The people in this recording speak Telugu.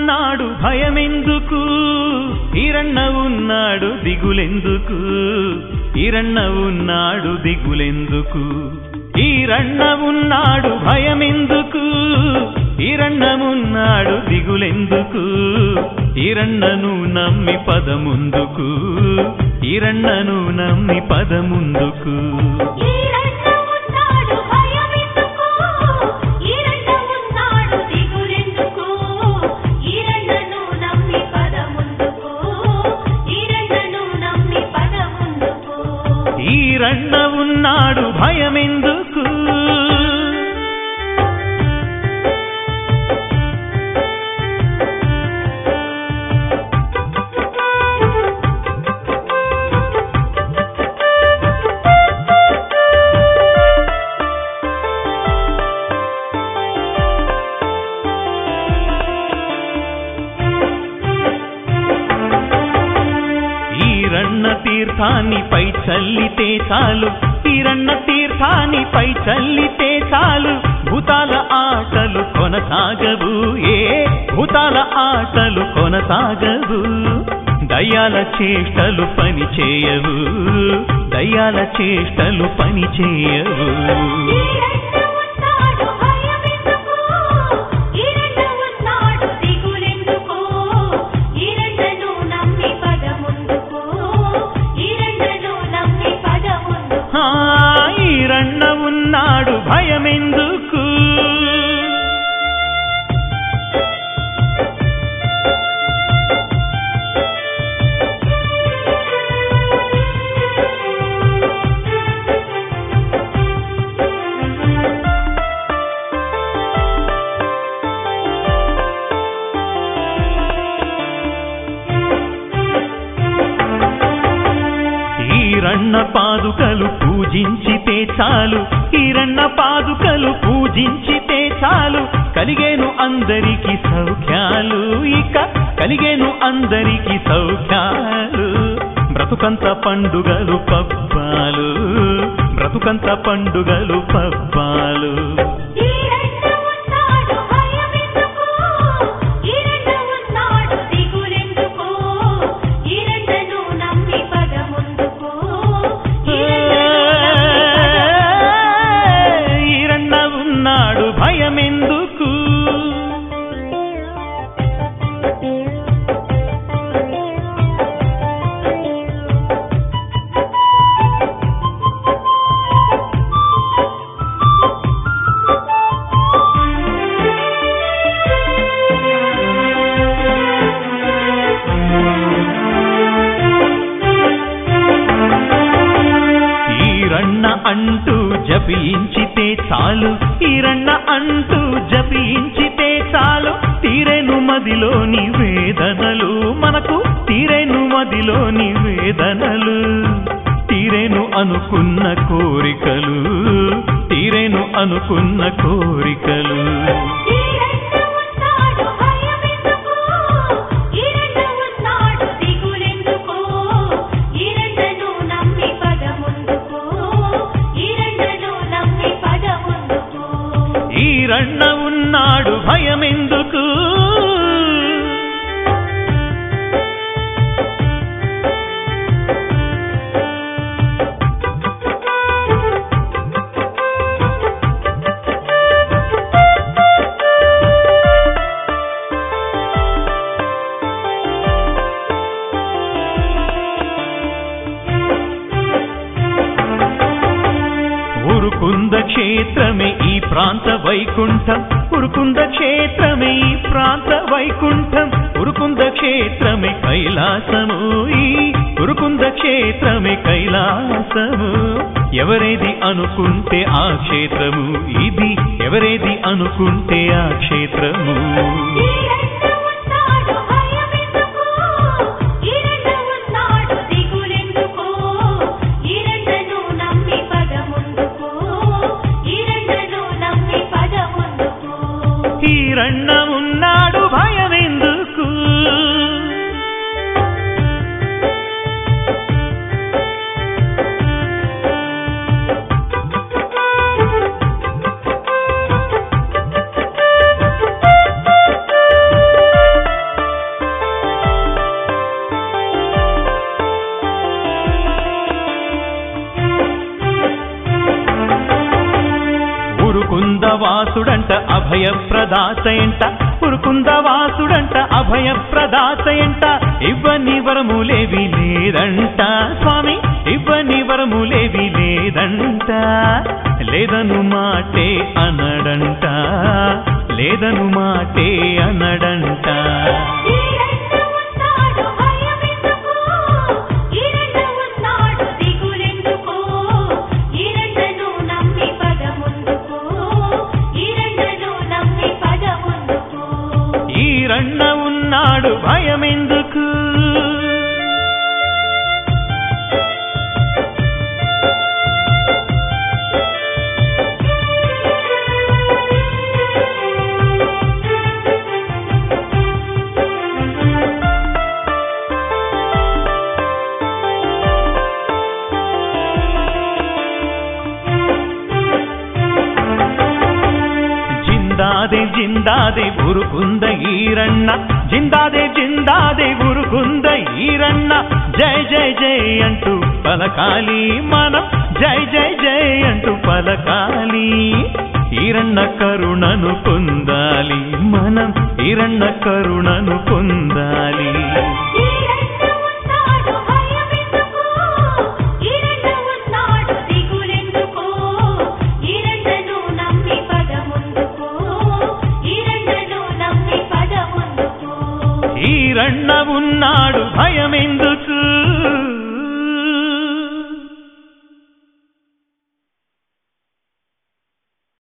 ఉన్నాడు భయమెందుకు ఈరన్న ఉన్నాడు దిగులెందుకు ఈరన్న ఉన్నాడు దిగులెందుకు ఈరన్న ఉన్నాడు భయమెందుకు ఈరన్నమున్నాడు దిగులెందుకు ఈరన్నను నమ్మి పదముందుకు ఈరన్నను నమ్మి పదముందుకు ఈరన్న ఉన్నాడు భయమెందుకు ఈరన్న ఉన్నాడు దిగులెందుకు ఈరన్నను నమ్మి పదముందుకు ఈరన్నను నమ్మి పదముందుకు ఈరన్న ఉన్నాడు భయమెందుకు ఈరన్న తీర్థాన్ని పై చల్లితే చాలు ఈరన్న తీర్థాన్ని పై చల్లితే చాలు భూతాల ఆటలు కొనసాగవు ఏ భూతాల ఆటలు కొనసాగవు దయ్యాల చేష్టలు పని చేయవు దయ్యాల చేష్టలు పని చేయవు ఈరన్న ఉన్నాడు భయమెందుకు ఈరన్న ఉన్నాడు దిగులెందుకు ఈరన్నను నమ్మి పదముందుకు ఈరన్నను నమ్మి పదముందుకు ఆ, ఈరన్న ఉన్నాడు భయమెందుకు ఈరన్న పాదుకలు పూజించితే చాలు ఈరన్న పాదుకలు పూజించితే చాలు కలిగేను అందరికి సౌఖ్యాలు ఇక కలిగేను అందరికి సౌఖ్యాలు బ్రతుకంత పండుగలు పబ్బాలు బ్రతుకంత పండుగలు పబ్బాలు ఈరన్న ఉన్నాడు భయమెందుకు ఈరన్న ఉన్నాడు దిగులెందుకు ఈరన్నను నమ్మి పదముందుకు ఈరన్నను నమ్మి ఈరన్న ఉన్నాడు భయమెందుకు ఈరన్న అంటూ జపించితే చాలు ఈరన్న అంటూ జపించితే చాలు తీరెను మదిలోని వేదనలు మనకు తీరెను మదిలోని వేదనలు తీరెను అనుకున్న కోరికలు తీరెను అనుకున్న కోరికలు ఈరన్న ఉన్నాడు భయమెందుకు ఈరన్న ఉన్నాడు దిగులెందుకు ఈరన్నను నమ్మి పదముందుకు ఈరన్నను నమ్మి పదముందుకు ఈరన్న ఉన్నాడు భయమెందుకు ఉరుకుంద క్షేత్రమే ఈ ప్రాంత వైకుంఠం ఉరుకుంద క్షేత్రమే ఈ ప్రాంత వైకుంఠం ఉరుకుంద క్షేత్రమే కైలాసము ఈ ఉరుకుంద క్షేత్రమే కైలాసము ఎవరేది అనుకుంటే ఆ క్షేత్రము ఇది ఎవరేది అనుకుంటే ఆ క్షేత్రము ఈరన్న ఉన్నాడు భయమెందుకు ఈరన్న ఉన్నాడు దిగులెందుకు ఈరన్నను నమ్మి పదముందుకు ఈరన్నను నమ్మి పదముందుకు ఈరన్న ఉన్నాడు భయమెందుకు అభయప్రదాత ఎంట ఉరుకుంద వాసుడంట అభయప్రదాత ఎంట ఇవ్వని వరములేవి లేదంట స్వామి ఇవ్వని వరములేవి లేదంట లేదను మాటే అనడంట లేదను మాటే అనడంట ఈరన్న ఉన్నాడు భయమెందుకు ఈరన్న ఉన్నాడు దిగులెందుకు ఈరన్నను నమ్మి పద ముందుకు ఈరన్నను నమ్మి పద ముందుకు ఈరಣ್ణ ఉన్నాడు భయమెందుకు జిందాదే జిందాదే ఉరుకుంద ఈరಣ್ణ జిందాదే జిందాదే ఉరుకుంద ఈరಣ್ణ జై జై జై అంటూ పలకాలి మనం జై జై జై అంటూ పలకాలి ఈరಣ್ణ కరుణను పొందాలి మనం ఈరಣ್ణ కరుణను పొందాలి ఈరన్న ఉన్నాడు భయమెందుకు ఈరన్న ఉన్నాడు దిగులెందుకు ఈరన్నను నమ్మి పద ముందుకు ఈరన్నను నమ్మి పద ముందుకు ఈరಣ್ణ ఉన్నాడు భయమెందుకు